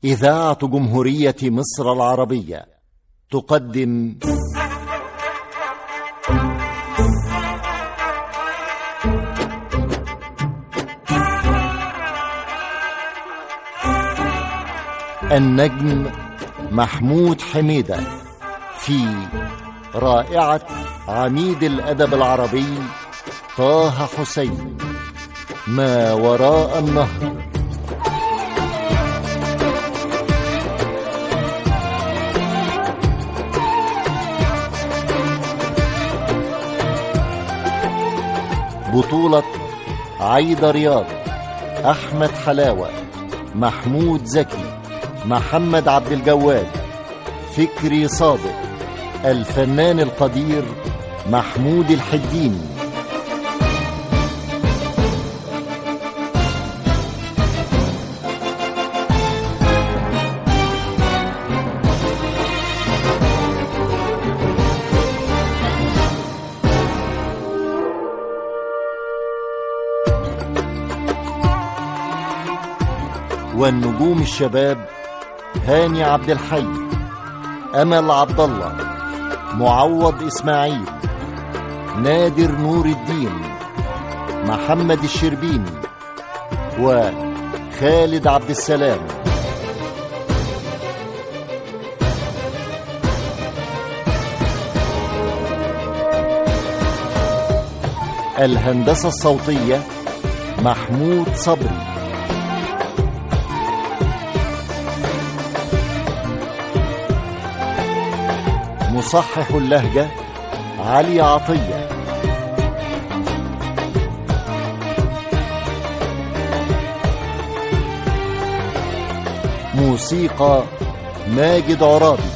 إذاعة جمهورية مصر العربية تقدم النجم محمود حميدة في رائعة عميد الأدب العربي طه حسين ما وراء النهر بطولة عايدة رياض أحمد حلاوة محمود زكي محمد عبد الجواد فكري صادق الفنان القدير محمود الحديني والنجوم الشباب هاني عبد الحي امل عبد الله معوض اسماعيل نادر نور الدين محمد الشربيني وخالد عبد السلام الهندسه الصوتيه محمود صبري مصحح اللهجة علي عطية موسيقى ماجد عرابي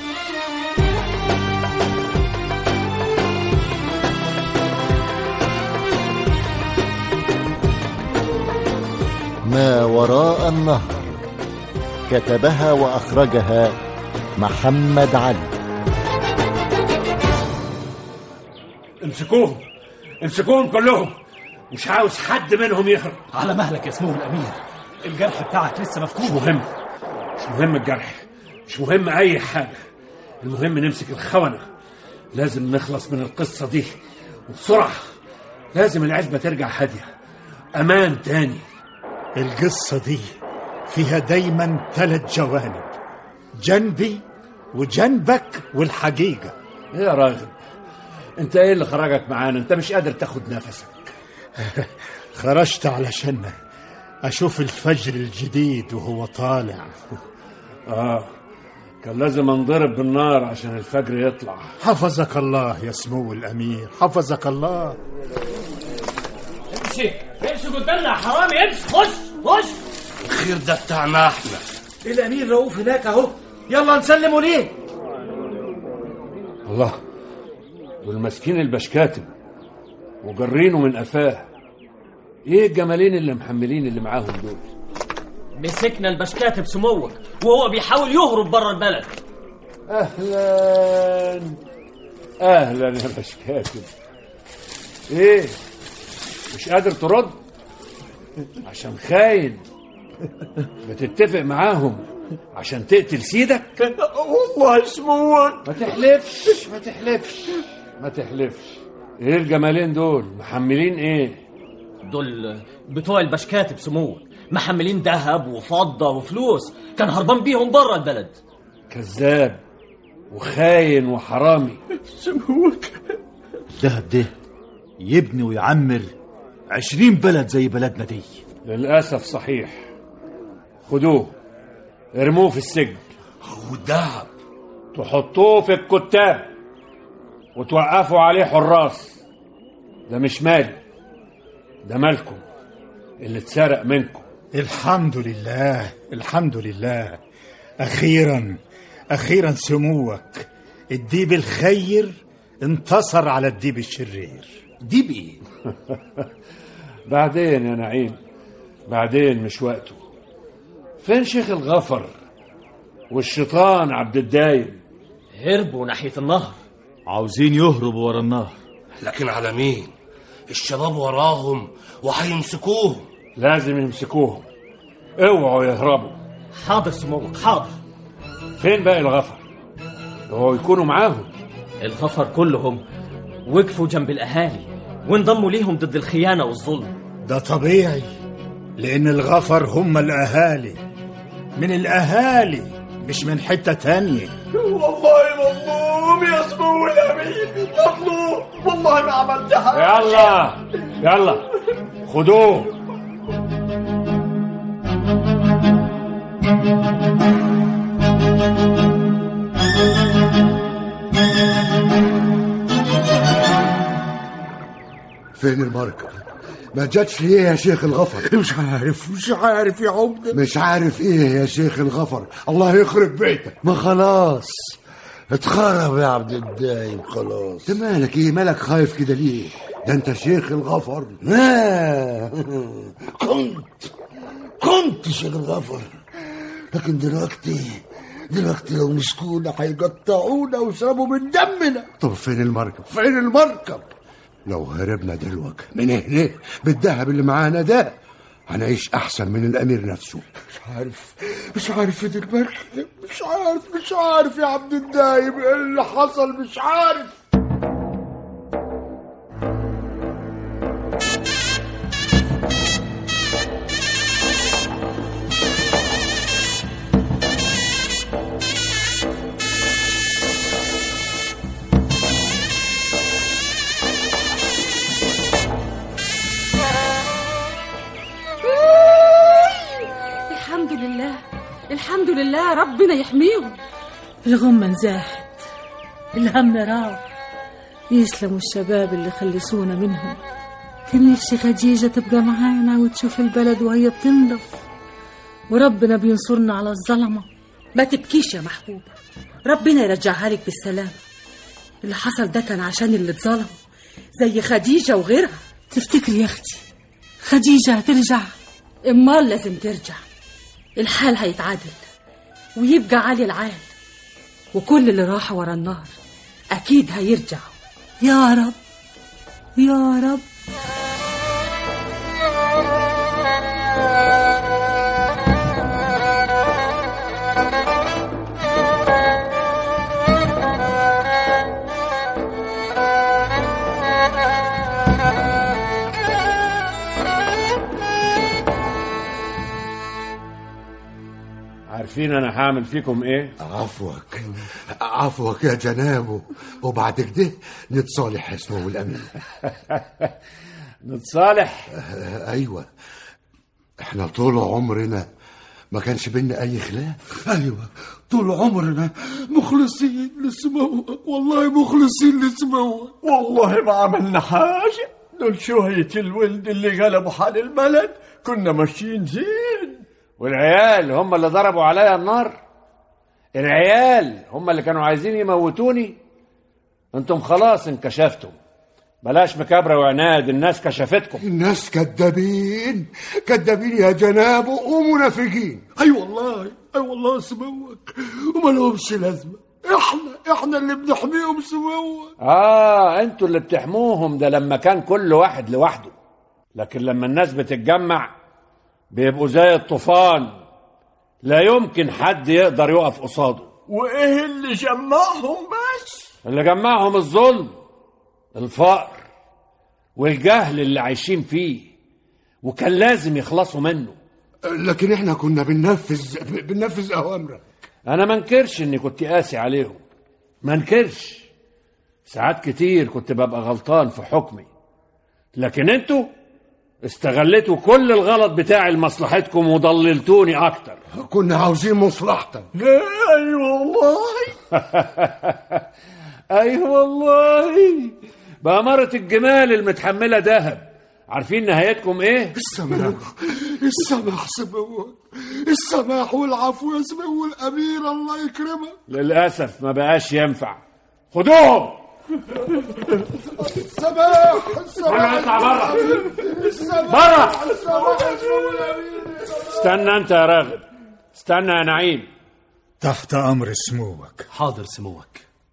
ما وراء النهر كتبها وأخرجها محمد علي امسكوهم امسكوهم كلهم مش عاوز حد منهم يهرب على مهلك يا سمو الامير الجرح بتاعك لسه مش مفكوك مهم مش مهم الجرح مش مهم اي حاجه المهم نمسك الخونه لازم نخلص من القصه دي وبسرعه لازم العزبه ترجع هاديه امان تاني القصة دي فيها دايما ثلاث جوانب جنبي وجنبك والحقيقة ايه يا راغب انت ايه اللي خرجك معانا انت مش قادر تاخد نفسك خرجت علشان أشوف الفجر الجديد وهو طالع اه كان لازم انضرب بالنار عشان الفجر يطلع حفظك الله يا سمو الأمير حفظك الله امشي امشي قدامنا يا حرامي امشي خش خش الخير ده بتاعنا احنا الامير رؤوف هناك اهو يلا نسلمه ليه الله دول ماسكين البشكاتب وجرينه من قفاه ايه الجمالين اللي محملين اللي معاهم دول مسكنا البشكاتب سموك وهو بيحاول يهرب بره البلد اهلا اهلا يا بشكاتب ايه مش قادر ترد عشان خاين بتتفق معاهم عشان تقتل سيدك والله سموك ما تحلفش ما تحلفش ما تحلفش ايه الجمالين دول محملين ايه دول بتوع البشكاتب سموك محملين ذهب وفضة وفلوس كان هربان بيهم بره البلد كذاب وخاين وحرامي الذهب ده يبني ويعمر عشرين بلد زي بلدنا دي للأسف صحيح خدوه ارموه في السجن والدهب تحطوه في الكتاب وتوقفوا عليه حراس ده مش مالي ده مالكم اللي اتسرق منكم الحمد لله الحمد لله أخيرا أخيرا سموك الديب الخير انتصر على الديب الشرير دي بإيه؟ بعدين يا نعيم بعدين مش وقته فين شيخ الغفر والشيطان عبد الدايم هربوا ناحية النهر عاوزين يهربوا ورا النهر لكن على مين الشباب وراهم وهيمسكوهم لازم يمسكوهم اوعوا يهربوا حاضر سموك حاضر فين باقي الغفر هو يكونوا معاهم الغفر كلهم وقفوا جنب الأهالي وانضموا ليهم ضد الخيانة والظلم ده طبيعي لأن الغفر هم الأهالي من الأهالي مش من حتة تانية والله مظلوم يا سمو الامير مظلوم والله ما عملت حاجه يلا يلا خدوه فين المركب ما جاتش ليه يا شيخ الغفر مش عارف مش عارف يا عمدة مش عارف ايه يا شيخ الغفر الله يخرب بيتك ما خلاص اتخرب يا عبد الدايم خلاص انت مالك ايه مالك خايف كده ليه ده انت شيخ الغفر لا كنت كنت شيخ الغفر لكن دلوقتي دلوقتي لو مسكونا هيقطعونا ويشربوا من دمنا طب فين المركب فين المركب لو هربنا دلوقتي من هنا بالذهب اللي معانا ده هنعيش احسن من الامير نفسه مش عارف مش عارف فين المركب مش عارف مش عارف يا عبد الدايم ايه اللي حصل مش عارف الحمد لله الحمد لله ربنا يحميهم الغمة انزاحت الهم راح يسلموا الشباب اللي خلصونا منهم كان نفسي خديجة تبقى معانا وتشوف البلد وهي بتنضف وربنا بينصرنا على الظلمة ما تبكيش يا محبوبة ربنا يرجعها لك بالسلام اللي حصل ده كان عشان اللي اتظلموا زي خديجة وغيرها تفتكري يا اختي خديجة هترجع امال لازم ترجع الحال هيتعادل ويبقى عالي العال وكل اللي راحوا ورا النهر اكيد هيرجعوا يا رب يا رب عارفين انا هعمل فيكم ايه عفوك عفوك يا جنابه وبعد كده نتصالح يا سمو الامير نتصالح آه، ايوه احنا طول عمرنا ما كانش بينا اي خلاف ايوه طول عمرنا مخلصين لسموه والله مخلصين لسموه والله ما عملنا حاجه دول شوية الولد اللي غلبوا حال البلد كنا ماشيين زين والعيال هم اللي ضربوا عليا النار العيال هم اللي كانوا عايزين يموتوني انتم خلاص انكشفتم بلاش مكابرة وعناد الناس كشفتكم الناس كذابين كذابين يا جنابه ومنافقين اي والله اي والله سموك وما لهمش لازمه احنا احنا اللي بنحميهم سموك اه انتوا اللي بتحموهم ده لما كان كل واحد لوحده لكن لما الناس بتتجمع بيبقوا زي الطوفان لا يمكن حد يقدر يقف قصاده وايه اللي جمعهم بس اللي جمعهم الظلم الفقر والجهل اللي عايشين فيه وكان لازم يخلصوا منه لكن احنا كنا بننفذ بننفذ اوامرك انا ما انكرش اني كنت قاسي عليهم ما انكرش ساعات كتير كنت ببقى غلطان في حكمي لكن انتوا استغلتوا كل الغلط بتاعي لمصلحتكم وضللتوني اكتر كنا عاوزين مصلحتك ايوه والله ايوه والله بأمارة الجمال المتحملة ذهب عارفين نهايتكم ايه؟ السماح السماح سموك السماح والعفو يا سمو الامير الله يكرمك للأسف ما بقاش ينفع خدوهم السماح السماح انا اطلع بره السماح بره السماح يا سمو الامير استنى انت يا راغب استنى يا نعيم تحت أمر سموك حاضر سموك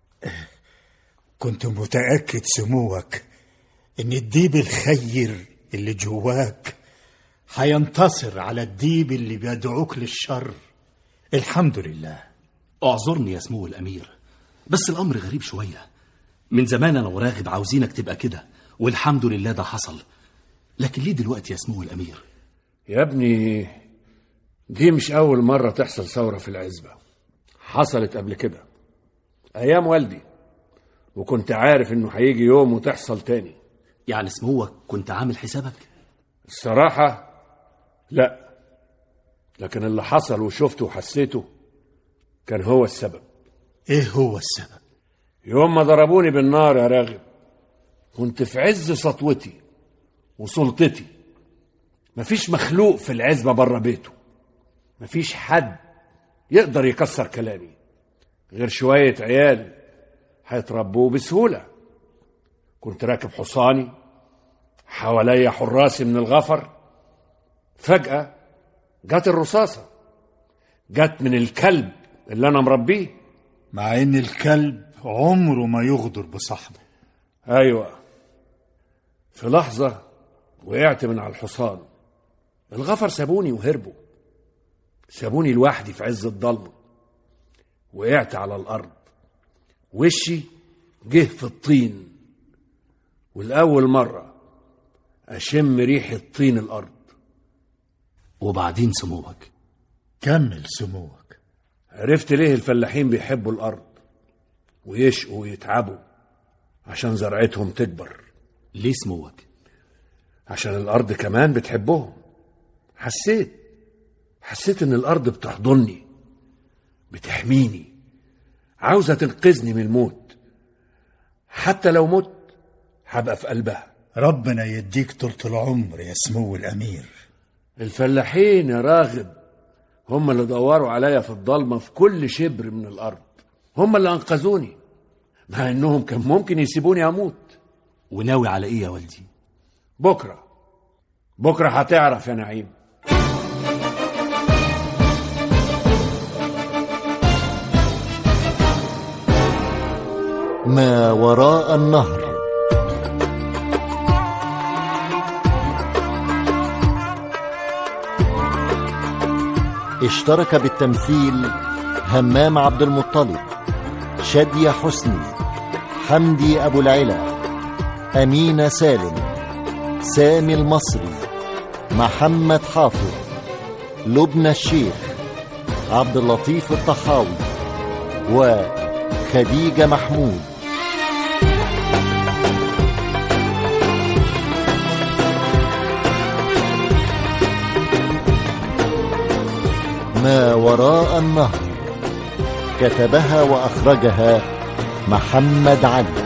كنت متأكد سموك إن الديب الخير اللي جواك هينتصر على الديب اللي بيدعوك للشر الحمد لله اعذرني يا سمو الامير بس الامر غريب شويه من زمان انا وراغب عاوزينك تبقى كده والحمد لله ده حصل لكن ليه دلوقتي يا سمو الامير يا ابني دي مش أول مرة تحصل ثورة في العزبة حصلت قبل كده أيام والدي وكنت عارف إنه هيجي يوم وتحصل تاني يعني سموك كنت عامل حسابك الصراحة لا لكن اللي حصل وشفته وحسيته كان هو السبب ايه هو السبب يوم ما ضربوني بالنار يا راغب كنت في عز سطوتي وسلطتي مفيش مخلوق في العزبة بره بيته مفيش حد يقدر يكسر كلامي غير شوية عيال هيتربوا بسهولة كنت راكب حصاني حواليا حراسي من الغفر فجأة جت الرصاصة جت من الكلب اللي أنا مربيه مع ان الكلب عمره ما يغدر بصاحبه أيوة في لحظة وقعت من على الحصان الغفر سابوني وهربوا سابوني لوحدي في عز الضلمة وقعت على الأرض وشي جه في الطين والأول مرة أشم ريحة طين الأرض وبعدين سموك كمل سموك عرفت ليه الفلاحين بيحبوا الأرض ويشقوا ويتعبوا عشان زرعتهم تكبر ليه سموك عشان الأرض كمان بتحبهم حسيت حسيت إن الأرض بتحضني بتحميني عاوزة تنقذني من الموت حتى لو مت هبقى في قلبها ربنا يديك طولة العمر يا سمو الأمير الفلاحين يا راغب هم اللي دوروا عليا في الضلمة في كل شبر من الأرض هم اللي أنقذوني مع إنهم كان ممكن يسيبوني أموت وناوي على ايه يا والدي بكرة بكرة هتعرف يا نعيم ما وراء النهر اشترك بالتمثيل همام عبد المطلب شادية حسني حمدي أبو العلا أمينة سالم سامي المصري محمد حافظ لبنى الشيخ عبد اللطيف الطحاوي وخديجة محمود ما وراء النهر كتبها وأخرجها محمد علي